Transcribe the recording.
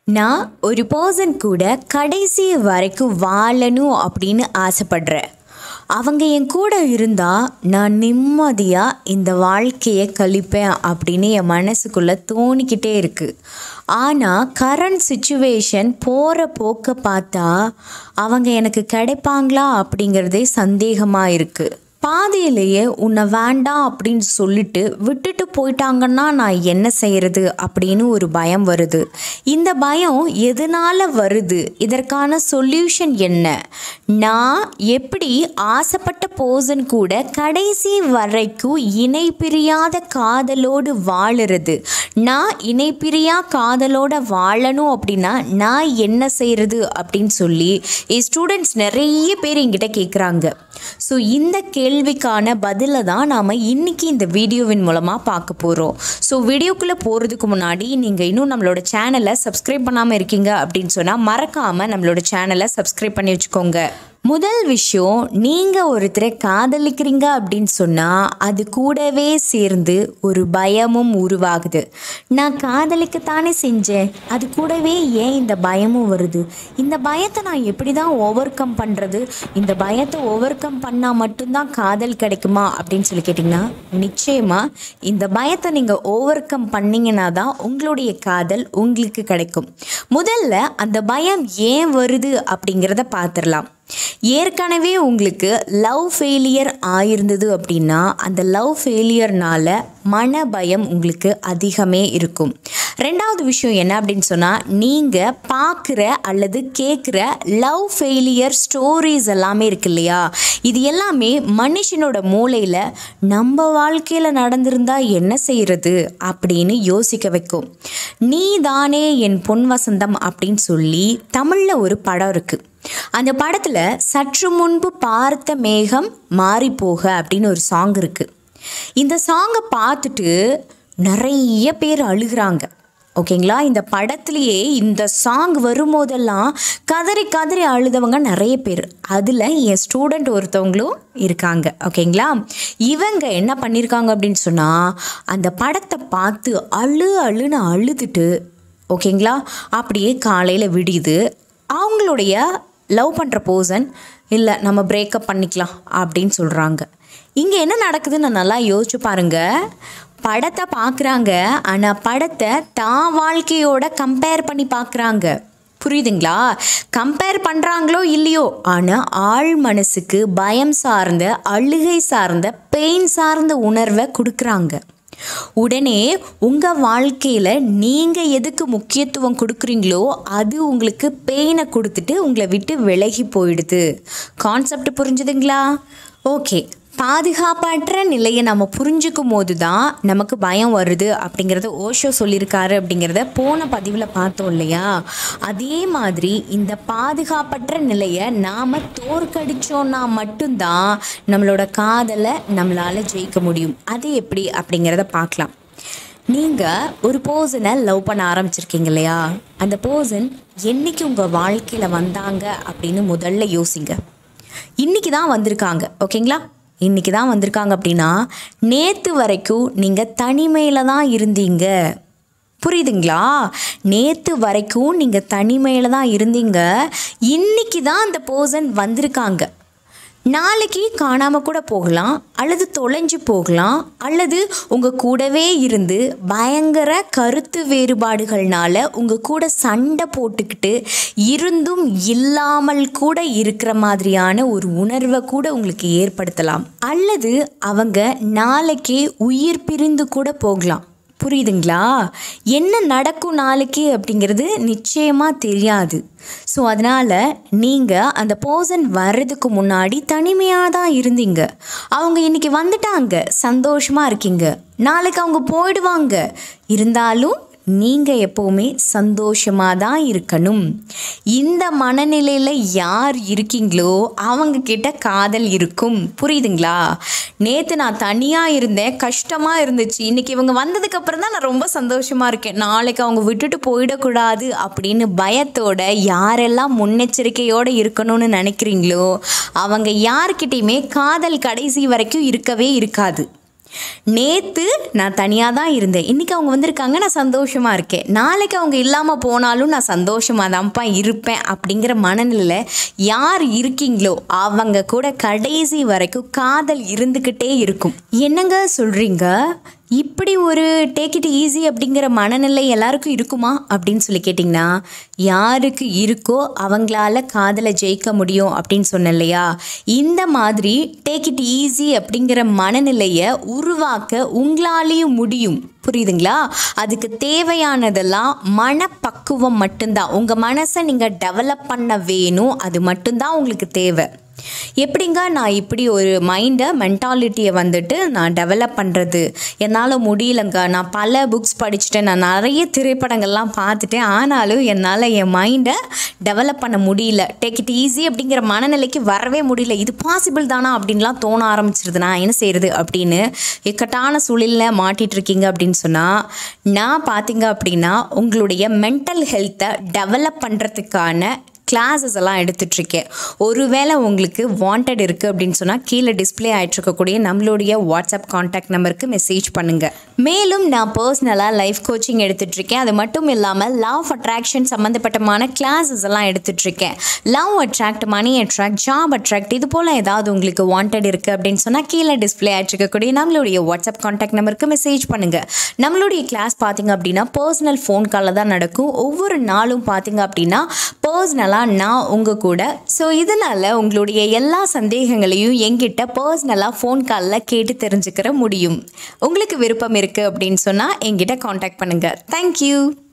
நான் ஒரு பர்சன் கூட கடைசி வரைக்கும் வாழணும் அப்படின்னு ஆசைப்படுறேன் அவங்க என் கூட இருந்தால் நான் நிம்மதியாக இந்த வாழ்க்கையை கழிப்பேன் அப்படின்னு என் மனசுக்குள்ளே தோணிக்கிட்டே இருக்குது ஆனால் கரண்ட் சுச்சுவேஷன் போகிற போக்க பார்த்தா அவங்க எனக்கு கிடைப்பாங்களா அப்படிங்கிறதே சந்தேகமாக இருக்குது பாதியிலேயே உன்னை வேண்டாம் அப்படின்னு சொல்லிட்டு விட்டுட்டு போயிட்டாங்கன்னா நான் என்ன செய்யறது அப்படின்னு ஒரு பயம் வருது இந்த பயம் எதனால வருது இதற்கான சொல்யூஷன் என்ன நான் எப்படி ஆசைப்பட்ட போசன் கூட கடைசி வரைக்கும் இணை பிரியாத காதலோடு வாழுறது நான் இணை பிரியா காதலோட வாழணும் அப்படின்னா நான் என்ன செய்யறது அப்படின்னு சொல்லி ஸ்டூடெண்ட்ஸ் நிறைய பேர் என்கிட்ட கேட்குறாங்க ஸோ இந்த கேள்விக்கான பதிலை தான் நாம் இன்னைக்கு இந்த வீடியோவின் மூலமாக பார்க்க போகிறோம் ஸோ வீடியோக்குள்ளே போகிறதுக்கு முன்னாடி நீங்கள் இன்னும் நம்மளோட சேனலை சப்ஸ்கிரைப் பண்ணாமல் இருக்கீங்க அப்படின்னு சொன்னால் மறக்காமல் நம்மளோட சேனலை சப்ஸ்கிரைப் பண்ணி வச்சுக்கோங்க முதல் விஷயம் நீங்கள் ஒருத்தரை காதலிக்கிறீங்க அப்படின்னு சொன்னால் அது கூடவே சேர்ந்து ஒரு பயமும் உருவாகுது நான் காதலிக்கத்தானே செஞ்சேன் அது கூடவே ஏன் இந்த பயமும் வருது இந்த பயத்தை நான் எப்படி தான் ஓவர் கம் பண்ணுறது இந்த பயத்தை ஓவர் கம் பண்ணால் மட்டும்தான் காதல் கிடைக்குமா அப்படின்னு சொல்லி கேட்டிங்கன்னா நிச்சயமாக இந்த பயத்தை நீங்கள் ஓவர் கம் பண்ணீங்கன்னா தான் உங்களுடைய காதல் உங்களுக்கு கிடைக்கும் முதல்ல அந்த பயம் ஏன் வருது அப்படிங்கிறத பார்த்துடலாம் ஏற்கனவே உங்களுக்கு லவ் ஃபெயிலியர் ஆயிருந்தது அப்படின்னா அந்த லவ் ஃபெயிலியர்னால மன பயம் உங்களுக்கு அதிகமே இருக்கும் ரெண்டாவது விஷயம் என்ன அப்படின்னு சொன்னால் நீங்கள் பார்க்குற அல்லது கேட்குற லவ் ஃபெயிலியர் ஸ்டோரிஸ் எல்லாமே இருக்கு இல்லையா இது எல்லாமே மனுஷனோட மூளையில் நம்ம வாழ்க்கையில் நடந்திருந்தா என்ன செய்கிறது அப்படின்னு யோசிக்க வைக்கும் நீ தானே என் பொன் வசந்தம் அப்படின்னு சொல்லி தமிழில் ஒரு படம் இருக்குது அந்த படத்தில் சற்று முன்பு பார்த்த மேகம் மாறி போக அப்படின்னு ஒரு சாங் இருக்குது இந்த சாங்கை பார்த்துட்டு நிறைய பேர் அழுகிறாங்க ஓகேங்களா இந்த படத்துலேயே இந்த சாங் வரும்போதெல்லாம் கதறி கதறி அழுதவங்க நிறைய பேர் அதில் என் ஸ்டூடெண்ட் ஒருத்தவங்களும் இருக்காங்க ஓகேங்களா இவங்க என்ன பண்ணியிருக்காங்க அப்படின்னு சொன்னால் அந்த படத்தை பார்த்து அழு அழுன்னு அழுதுட்டு ஓகேங்களா அப்படியே காலையில் விடியுது அவங்களுடைய லவ் பண்ணுற பர்சன் இல்லை நம்ம பிரேக்கப் பண்ணிக்கலாம் அப்படின்னு சொல்கிறாங்க இங்கே என்ன நடக்குதுன்னு நல்லா யோசிச்சு பாருங்க படத்தை பார்க்குறாங்க ஆனால் படத்தை தான் வாழ்க்கையோட கம்பேர் பண்ணி பார்க்குறாங்க புரியுதுங்களா கம்பேர் பண்ணுறாங்களோ இல்லையோ ஆனால் ஆள் மனசுக்கு பயம் சார்ந்த அழுகை சார்ந்த பெயின் சார்ந்த உணர்வை கொடுக்குறாங்க உடனே உங்கள் வாழ்க்கையில் நீங்கள் எதுக்கு முக்கியத்துவம் கொடுக்குறீங்களோ அது உங்களுக்கு பெயினை கொடுத்துட்டு உங்களை விட்டு விலகி போயிடுது கான்செப்ட் புரிஞ்சுதுங்களா ஓகே பாதுகாப்பற்ற நிலையை நம்ம புரிஞ்சுக்கும் போது தான் நமக்கு பயம் வருது அப்படிங்கிறத ஓஷோ சொல்லியிருக்காரு அப்படிங்கிறத போன பதிவில் பார்த்தோம் இல்லையா அதே மாதிரி இந்த பாதுகாப்பற்ற நிலையை நாம் தோற்கடிச்சோன்னா மட்டும்தான் நம்மளோட காதலை நம்மளால் ஜெயிக்க முடியும் அது எப்படி அப்படிங்கிறத பார்க்கலாம் நீங்கள் ஒரு பர்சனை லவ் பண்ண ஆரம்பிச்சிருக்கீங்க இல்லையா அந்த பர்சன் என்னைக்கு உங்கள் வாழ்க்கையில் வந்தாங்க அப்படின்னு முதல்ல யோசிங்க இன்னைக்கு தான் வந்திருக்காங்க ஓகேங்களா இன்னைக்கு தான் வந்திருக்காங்க அப்படின்னா நேற்று வரைக்கும் நீங்கள் தனிமையில் தான் இருந்தீங்க புரியுதுங்களா நேற்று வரைக்கும் நீங்கள் தனிமையில் தான் இருந்தீங்க இன்னைக்கு தான் அந்த பர்சன் வந்திருக்காங்க நாளைக்கு காணாமல் கூட போகலாம் அல்லது தொலைஞ்சு போகலாம் அல்லது உங்கள் கூடவே இருந்து பயங்கர கருத்து வேறுபாடுகள்னால உங்கள் கூட சண்டை போட்டுக்கிட்டு இருந்தும் இல்லாமல் கூட இருக்கிற மாதிரியான ஒரு உணர்வை கூட உங்களுக்கு ஏற்படுத்தலாம் அல்லது அவங்க நாளைக்கே உயிர் பிரிந்து கூட போகலாம் புரியுதுங்களா என்ன நடக்கும் நாளைக்கு அப்படிங்கிறது நிச்சயமாக தெரியாது ஸோ அதனால் நீங்கள் அந்த பர்சன் வர்றதுக்கு முன்னாடி தனிமையாக தான் இருந்தீங்க அவங்க இன்றைக்கி வந்துட்டாங்க சந்தோஷமாக இருக்கீங்க நாளைக்கு அவங்க போயிடுவாங்க இருந்தாலும் நீங்கள் எப்போவுமே சந்தோஷமாக தான் இருக்கணும் இந்த மனநிலையில் யார் இருக்கீங்களோ அவங்க கிட்ட காதல் இருக்கும் புரியுதுங்களா நேற்று நான் தனியாக இருந்தேன் கஷ்டமாக இருந்துச்சு இன்றைக்கி இவங்க வந்ததுக்கப்புறம் தான் நான் ரொம்ப சந்தோஷமாக இருக்கேன் நாளைக்கு அவங்க விட்டுட்டு போயிடக்கூடாது அப்படின்னு பயத்தோட யாரெல்லாம் முன்னெச்சரிக்கையோடு இருக்கணும்னு நினைக்கிறீங்களோ அவங்க யார்கிட்டையுமே காதல் கடைசி வரைக்கும் இருக்கவே இருக்காது நேற்று நான் தனியாக தான் இருந்தேன் இன்றைக்கி அவங்க வந்திருக்காங்க நான் சந்தோஷமாக இருக்கேன் நாளைக்கு அவங்க இல்லாமல் போனாலும் நான் சந்தோஷமாக தான்ப்பா இருப்பேன் அப்படிங்கிற மனநிலையில் யார் இருக்கீங்களோ அவங்க கூட கடைசி வரைக்கும் காதல் இருந்துக்கிட்டே இருக்கும் என்னங்க சொல்கிறீங்க இப்படி ஒரு டேக் இட் ஈஸி அப்படிங்கிற மனநிலை எல்லாருக்கும் இருக்குமா அப்படின்னு சொல்லி கேட்டிங்கன்னா யாருக்கு இருக்கோ அவங்களால காதலை ஜெயிக்க முடியும் அப்படின்னு சொன்னேன் இல்லையா இந்த மாதிரி டேக் இட் ஈஸி அப்படிங்கிற மனநிலையை உருவாக்க உங்களாலேயும் முடியும் புரியுதுங்களா அதுக்கு தேவையானதெல்லாம் மனப்பக்குவம் மட்டும்தான் உங்கள் மனசை நீங்கள் டெவலப் பண்ண வேணும் அது மட்டும்தான் உங்களுக்கு தேவை எப்படிங்க நான் இப்படி ஒரு மைண்டை மென்டாலிட்டியை வந்துட்டு நான் டெவலப் பண்ணுறது என்னால் முடியலங்க நான் பல புக்ஸ் படிச்சுட்டேன் நான் நிறைய திரைப்படங்கள்லாம் பார்த்துட்டேன் ஆனாலும் என்னால் என் மைண்டை டெவலப் பண்ண முடியல டேக் இட் ஈஸி அப்படிங்கிற மனநிலைக்கு வரவே முடியல இது பாசிபிள் தானா அப்படின்லாம் தோண ஆரம்பிச்சிருது நான் என்ன செய்கிறது அப்படின்னு இக்கட்டான சூழலில் மாட்டிட்டு இருக்கீங்க அப்படின்னு சொன்னால் நான் பார்த்தீங்க அப்படின்னா உங்களுடைய மென்டல் ஹெல்த்தை டெவலப் பண்ணுறதுக்கான கிளாஸஸ் எல்லாம் எடுத்துட்ருக்கேன் ஒருவேளை உங்களுக்கு வாண்டட் இருக்குது அப்படின்னு சொன்னால் கீழே டிஸ்பிளே ஆகிட்ருக்கக்கூடிய நம்மளுடைய வாட்ஸ்அப் காண்டாக்ட் நம்பருக்கு மெசேஜ் பண்ணுங்கள் மேலும் நான் பர்சனலாக லைஃப் கோச்சிங் எடுத்துட்ருக்கேன் அது மட்டும் இல்லாமல் லவ் அட்ராக்ஷன் சம்மந்தப்பட்டமான கிளாஸஸ் எல்லாம் எடுத்துட்ருக்கேன் love attract money attract job attract இது போல் ஏதாவது உங்களுக்கு வாண்டட் இருக்குது அப்படின்னு சொன்னால் கீழே டிஸ்பிளே ஆகிட்ருக்கக்கூடிய நம்மளுடைய வாட்ஸ்அப் காண்டாக்ட் நம்பருக்கு மெசேஜ் பண்ணுங்கள் நம்மளுடைய கிளாஸ் பார்த்தீங்க அப்படின்னா பர்சனல் ஃபோன் காலில் தான் நடக்கும் ஒவ்வொரு நாளும் பார்த்தீங்க அப்படின்னா பர்சனலாக நான் உங்கள் கூட ஸோ இதனால் உங்களுடைய எல்லா சந்தேகங்களையும் எங்கிட்ட பர்சனலாக ஃபோன் காலில் கேட்டு தெரிஞ்சுக்கிற முடியும் உங்களுக்கு விருப்பம் இருக்குது அப்படின்னு சொன்னால் எங்கிட்ட காண்டாக்ட் பண்ணுங்கள் தேங்க்யூ